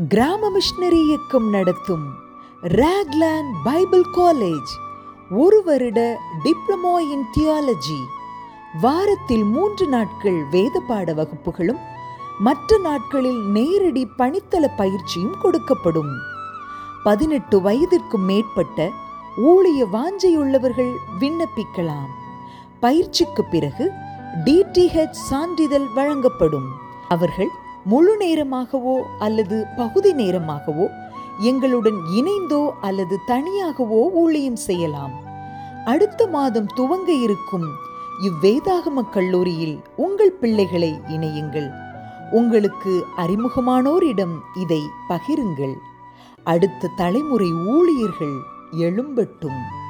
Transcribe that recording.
கிராம மிஷனரி இயக்கம் நடத்தும் ராக்லாண்ட் பைபிள் காலேஜ் ஒரு வருட டிப்ளமோ இன் தியாலஜி வாரத்தில் மூன்று நாட்கள் வேத பாட வகுப்புகளும் மற்ற நாட்களில் நேரடி பணித்தள பயிற்சியும் கொடுக்கப்படும் பதினெட்டு வயதிற்கும் மேற்பட்ட ஊழிய வாஞ்சையுள்ளவர்கள் விண்ணப்பிக்கலாம் பயிற்சிக்கு பிறகு டிடிஹெச் சான்றிதழ் வழங்கப்படும் அவர்கள் முழு நேரமாகவோ அல்லது பகுதி நேரமாகவோ எங்களுடன் இணைந்தோ அல்லது தனியாகவோ ஊழியம் செய்யலாம் அடுத்த மாதம் துவங்க இருக்கும் இவ்வேதாகம கல்லூரியில் உங்கள் பிள்ளைகளை இணையுங்கள் உங்களுக்கு அறிமுகமானோரிடம் இதை பகிருங்கள் அடுத்த தலைமுறை ஊழியர்கள் எழும்பட்டும்